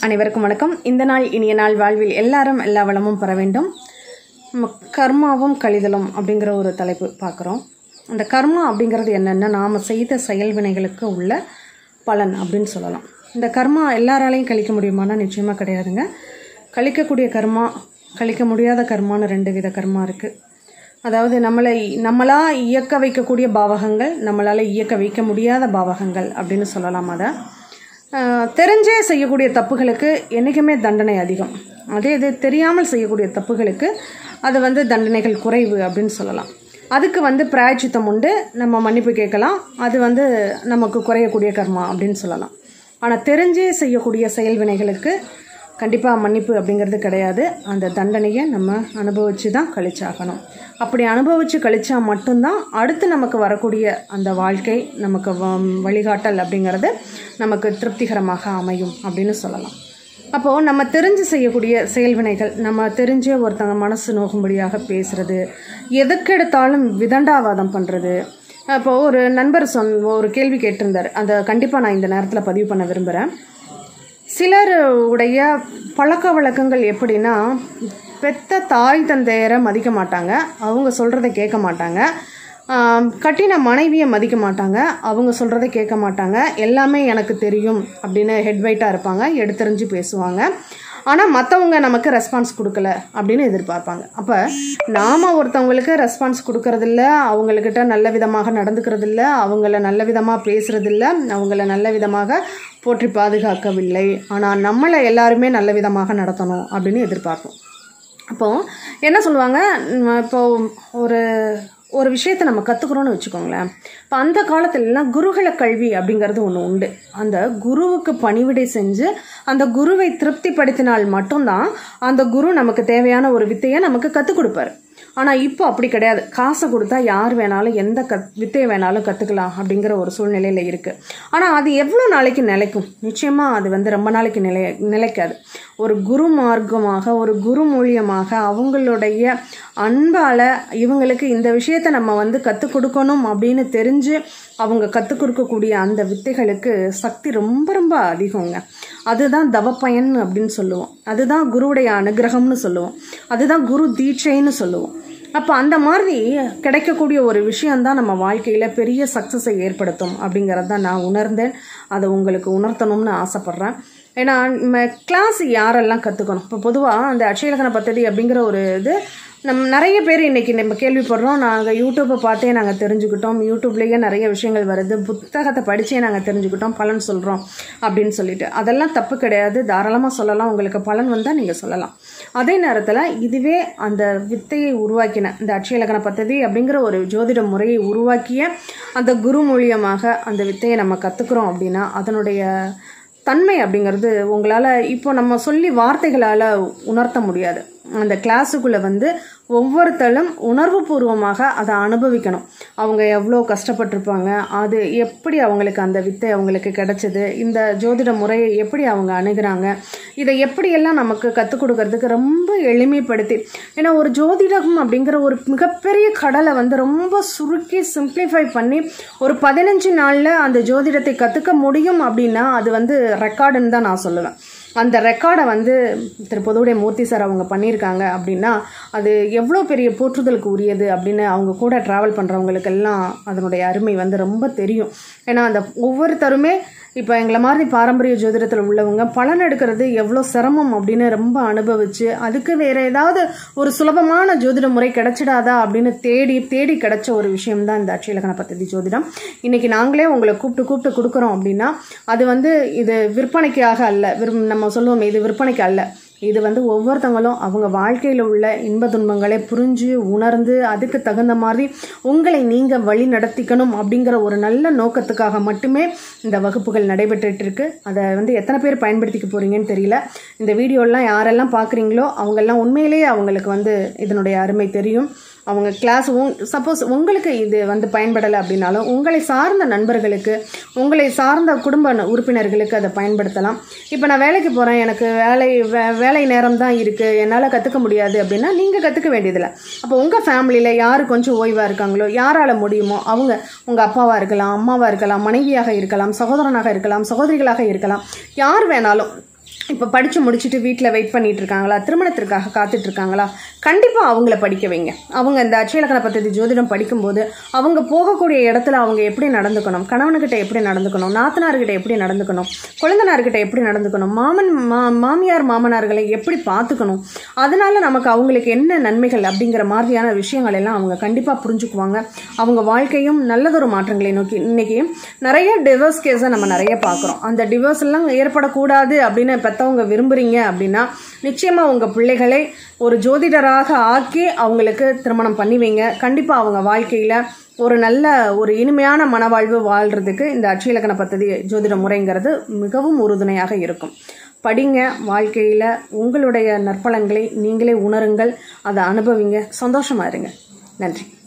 அனைவருக்கும் வணக்கம் இந்த நாள் இனிய நாள் வாழ்வில் எல்லாரும் எல்லா வளமும் பெற வேண்டும் நம்ம கர்மாவும் கழிதலும் அப்படிங்கிற ஒரு தலைப்பு பார்க்குறோம் அந்த கர்மா அப்படிங்கிறது என்னென்னா நாம் செய்த செயல்வினைகளுக்கு உள்ள பலன் அப்படின்னு சொல்லலாம் இந்த கர்மா எல்லாராலையும் கழிக்க முடியுமானா நிச்சயமாக கிடையாதுங்க கழிக்கக்கூடிய கர்மா கழிக்க முடியாத கர்மான்னு ரெண்டு வித கர்மா இருக்குது அதாவது நம்மளை நம்மளா இயக்க வைக்கக்கூடிய பாவகங்கள் நம்மளால் இயக்க வைக்க முடியாத பாவகங்கள் அப்படின்னு சொல்லலாம் அதை ஆஹ் தெரிஞ்சே செய்யக்கூடிய தப்புகளுக்கு என்றைக்குமே தண்டனை அதிகம் அதே இது தெரியாமல் செய்யக்கூடிய தப்புகளுக்கு அது வந்து தண்டனைகள் குறைவு அப்படின்னு சொல்லலாம் அதுக்கு வந்து பிராயச்சித்தம் உண்டு நம்ம மன்னிப்பு கேட்கலாம் அது வந்து நமக்கு குறையக்கூடிய கர்மா அப்படின்னு சொல்லலாம் ஆனால் தெரிஞ்சே செய்யக்கூடிய செயல்வினைகளுக்கு கண்டிப்பாக மன்னிப்பு அப்படிங்கிறது கிடையாது அந்த தண்டனையை நம்ம அனுபவித்து தான் கழிச்சாகணும் அப்படி அனுபவித்து கழிச்சா மட்டும்தான் அடுத்து நமக்கு வரக்கூடிய அந்த வாழ்க்கை நமக்கு வ- வழிகாட்டல் அப்படிங்கிறது நமக்கு திருப்திகரமாக அமையும் அப்படின்னு சொல்லலாம் அப்போது நம்ம தெரிஞ்சு செய்யக்கூடிய செயல்வினைகள் நம்ம தெரிஞ்சே ஒருத்தங்க மனசு நோகும்படியாக பேசுறது எதுக்கெடுத்தாலும் விதண்டாவாதம் பண்ணுறது அப்போது ஒரு நண்பர் சொன் ஒரு கேள்வி கேட்டிருந்தார் அந்த கண்டிப்பாக நான் இந்த நேரத்தில் பதிவு பண்ண விரும்புகிறேன் சிலர் உடைய பழக்க வழக்கங்கள் எப்படின்னா பெத்த தாய் தந்தையரை மதிக்க மாட்டாங்க அவங்க சொல்கிறத கேட்க மாட்டாங்க ஆம், கட்டின மனைவியை மதிக்க மாட்டாங்க அவங்க சொல்கிறத கேட்க மாட்டாங்க எல்லாமே எனக்கு தெரியும் அப்படின்னு ஹெட் வெயிட்டாக இருப்பாங்க எடுத்தறிஞ்சு பேசுவாங்க ஆனால் மற்றவங்க நமக்கு ரெஸ்பான்ஸ் கொடுக்கல அப்படின்னு எதிர்பார்ப்பாங்க அப்போ நாம் ஒருத்தவங்களுக்கு ரெஸ்பான்ஸ் கொடுக்கறதில்ல அவங்கக்கிட்ட நல்ல விதமாக நடந்துக்கிறதில்ல அவங்கள நல்ல விதமாக பேசுறதில்ல அவங்கள நல்ல விதமாக போற்றி பாதுகாக்கவில்லை ஆனால் நம்மளை எல்லாருமே நல்ல விதமாக நடத்தணும் அப்படின்னு எதிர்பார்ப்போம் அப்போது என்ன சொல்லுவாங்க ம், இப்போ ஒரு ஒரு விஷயத்தை நம்ம கற்றுக்குறோன்னு வச்சுக்கோங்களேன் இப்போ அந்த காலத்துலலாம் குருகுல கல்வி அப்படிங்கிறது ஒன்று உண்டு அந்த குருவுக்கு பணிவிடை செஞ்சு அந்த குருவை திருப்திப்படுத்தினால் மட்டும்தான் அந்த குரு நமக்கு தேவையான ஒரு வித்தையை நமக்கு கற்றுக் கொடுப்பாரு ஆனால் இப்போ அப்படி கிடையாது காசை கொடுத்தா யார் வேணாலும் எந்த கத் வித்தையை வேணாலும் கற்றுக்கலாம் அப்படிங்கிற ஒரு சூழ்நிலையில் இருக்குது ஆனால் அது எவ்வளோ நாளைக்கு நிலைக்கும் நிச்சயமாக அது வந்து ரொம்ப நாளைக்கு நிலை நிலைக்காது ஒரு குரு மார்க்கமாக ஒரு குரு மூலியமாக அவங்களுடைய அன்பால் இவங்களுக்கு இந்த விஷயத்தை நம்ம வந்து கற்றுக் கொடுக்கணும் அப்படின்னு தெரிஞ்சு அவங்க கற்றுக் கொடுக்கக்கூடிய அந்த வித்தைகளுக்கு சக்தி ரொம்ப ரொம்ப அதிகங்க அதுதான் தவப்பயன் அப்படின்னு சொல்லுவோம் அதுதான் குருவுடைய அனுகிரகம்னு சொல்லுவோம் அதுதான் குரு தீட்சைன்னு சொல்லுவோம் அப்போ அந்த மாதிரி கிடைக்கக்கூடிய ஒரு விஷயம்தான் நம்ம வாழ்க்கையில் பெரிய சக்ஸஸை ஏற்படுத்தும் அப்படிங்கிறத தான் நான் உணர்ந்தேன் அதை உங்களுக்கு உணர்த்தணும்னு ஆசைப்பட்றேன் ஏன்னா நம்ம கிளாஸ் யாரெல்லாம் கற்றுக்கணும் இப்போ பொதுவாக அந்த அட்சயலக்கண பദ്ധதி அப்படிங்கிற ஒரு இது நம்ம நிறைய பேர் இன்றைக்கி நம்ம கேள்விப்படுறோம் நாங்கள் யூடியூப்பை பார்த்தே நாங்கள் தெரிஞ்சுக்கிட்டோம் யூடியூப்லேயே நிறைய விஷயங்கள் வருது புத்தகத்தை படித்தே நாங்கள் தெரிஞ்சுக்கிட்டோம் பலன் சொல்கிறோம் அப்படின்னு சொல்லிட்டு அதெல்லாம் தப்பு கிடையாது தாராளமாக சொல்லலாம் உங்களுக்கு பலன் வந்தால் நீங்கள் சொல்லலாம் அதே நேரத்தில் இதுவே அந்த வித்தையை உருவாக்கின இந்த அட்சயலக்கண பദ്ധதி அப்படிங்கிற ஒரு ஜோதிட முறையை உருவாக்கிய அந்த குரு மூலியமாக அந்த வித்தையை நம்ம கற்றுக்குறோம் அப்படின்னா அதனுடைய தன்மை அப்படிங்கிறது உங்களால் இப்போ நம்ம சொல்லி வார்த்தைகளால் உணர்த்த முடியாது அந்த கிளாஸுக்குள்ளே வந்து ஒவ்வொருத்தரும் உணர்வுபூர்வமாக அதை அனுபவிக்கணும் அவங்க எவ்வளோ கஷ்டப்பட்டிருப்பாங்க அது எப்படி அவங்களுக்கு அந்த வித்தை அவங்களுக்கு கிடைச்சது இந்த ஜோதிட முறையை எப்படி அவங்க அணுகுறாங்க இதை எப்படியெல்லாம் நமக்கு கற்றுக் கொடுக்கறதுக்கு ரொம்ப எளிமைப்படுத்தி ஏன்னா ஒரு ஜோதிடம் அப்படிங்கிற ஒரு மிகப்பெரிய கடலை வந்து ரொம்ப சுருக்கி சிம்பிளிஃபை பண்ணி ஒரு பதினஞ்சு நாளில் அந்த ஜோதிடத்தை கற்றுக்க முடியும் அப்படின்னா அது வந்து ரெக்கார்டுன்னு தான் நான் சொல்லுவேன் அந்த ரெக்கார்டை வந்து திரு பொதுவுடைய மூர்த்தி சார் அவங்க பண்ணியிருக்காங்க அப்படின்னா அது எவ்வளோ பெரிய போற்றுதலுக்கு உரியது அப்படின்னு அவங்க கூட ட்ராவல் பண்ணுறவங்களுக்கெல்லாம் அதனுடைய அருமை வந்து ரொம்ப தெரியும் ஏன்னா அந்த ஒவ்வொருத்தருமே இப்போ எங்களை மாதிரி பாரம்பரிய ஜோதிடத்தில் உள்ளவங்க பலன் எடுக்கிறது எவ்வளோ சிரமம் அப்படின்னு ரொம்ப அனுபவிச்சு அதுக்கு வேற ஏதாவது ஒரு சுலபமான ஜோதிட முறை கிடைச்சிடாதா அப்படின்னு தேடி தேடி கிடைச்ச ஒரு விஷயம் தான் இந்த அட்சயலக்கண பദ്ധதி ஜோதிடம் இன்னைக்கு நாங்களே உங்களை கூப்பிட்டு கூப்பிட்டு கொடுக்குறோம் அப்படின்னா அது வந்து இது விற்பனைக்காக அல்ல விரும் நம்ம சொல்லுவோம் இது விற்பனைக்கு அல்ல இது வந்து ஒவ்வொருத்தவங்களும் அவங்க வாழ்க்கையில் உள்ள இன்ப துன்பங்களை புரிஞ்சு உணர்ந்து அதுக்கு தகுந்த மாதிரி உங்களை நீங்கள் வழி நடத்திக்கணும் அப்படிங்கிற ஒரு நல்ல நோக்கத்துக்காக மட்டுமே இந்த வகுப்புகள் நடைபெற்றுட்டு இருக்கு அதை வந்து எத்தனை பேர் பயன்படுத்திக்க போறீங்கன்னு தெரியல இந்த வீடியோலாம் யாரெல்லாம் பார்க்குறீங்களோ அவங்கெல்லாம் உண்மையிலேயே அவங்களுக்கு வந்து இதனுடைய அருமை தெரியும் அவங்க கிளாஸ் உங் சப்போஸ் உங்களுக்கு இது வந்து பயன்படலை அப்படின்னாலும் உங்களை சார்ந்த நண்பர்களுக்கு உங்களை சார்ந்த குடும்ப ந- உறுப்பினர்களுக்கு அதை பயன்படுத்தலாம் இப்போ நான் வேலைக்கு போகிறேன் எனக்கு வேலை வே வேலை நேரம் தான் இருக்குது என்னால் கற்றுக்க முடியாது அப்படின்னா நீங்கள் கற்றுக்க வேண்டியதில்லை அப்போ உங்கள் ஃபேமிலியில் யார் கொஞ்சம் ஓய்வாக இருக்காங்களோ யாரால் முடியுமோ அவங்க உங்கள் அப்பாவாக இருக்கலாம் அம்மாவாக இருக்கலாம் மனைவியாக இருக்கலாம் சகோதரனாக இருக்கலாம் சகோதரிகளாக இருக்கலாம் யார் வேணாலும் இப்போ படித்து முடிச்சுட்டு வீட்டில் வெயிட் பண்ணிட்டு இருக்காங்களா திருமணத்திற்காக காத்துட்டு இருக்காங்களா கண்டிப்பாக அவங்கள படிக்க வைங்க அவங்க இந்த அட்சயலக்கண பദ്ധதி ஜோதிடம் படிக்கும்போது அவங்க போகக்கூடிய இடத்துல அவங்க எப்படி நடந்துக்கணும் கணவனுக்கிட்ட எப்படி நடந்துக்கணும் நாத்தனார்கிட்ட எப்படி நடந்துக்கணும் குழந்தனார்கிட்ட எப்படி நடந்துக்கணும் மாமன் மா மாமியார் மாமனார்களை எப்படி பார்த்துக்கணும் அதனால நமக்கு அவங்களுக்கு என்ன நன்மைகள் அப்படிங்கிற மாதிரியான விஷயங்கள் எல்லாம் அவங்க கண்டிப்பாக புரிஞ்சுக்குவாங்க அவங்க வாழ்க்கையும் நல்லதொரு மாற்றங்களை நோக்கி இன்னைக்கு நிறைய டிவோர்ஸ் கேஸை நம்ம நிறைய பார்க்குறோம் அந்த டிவோர்ஸ் எல்லாம் ஏற்படக்கூடாது அப்படின்னு பெற்றவங்க விரும்புறீங்க அப்படின்னா நிச்சயமாக உங்கள் பிள்ளைகளை ஒரு ஜோதிடராக ஆக்கி அவங்களுக்கு திருமணம் பண்ணி வைங்க கண்டிப்பாக அவங்க வாழ்க்கையில் ஒரு நல்ல ஒரு இனிமையான மனவாழ்வு வாழ்கிறதுக்கு இந்த அட்சயலக்கண பദ്ധதி ஜோதிட முறைங்கிறது மிகவும் உறுதுணையாக இருக்கும் படிங்க வாழ்க்கையில் உங்களுடைய நற்பலன்களை நீங்களே உணருங்கள் அதை அனுபவிங்க சந்தோஷமா இருங்க நன்றி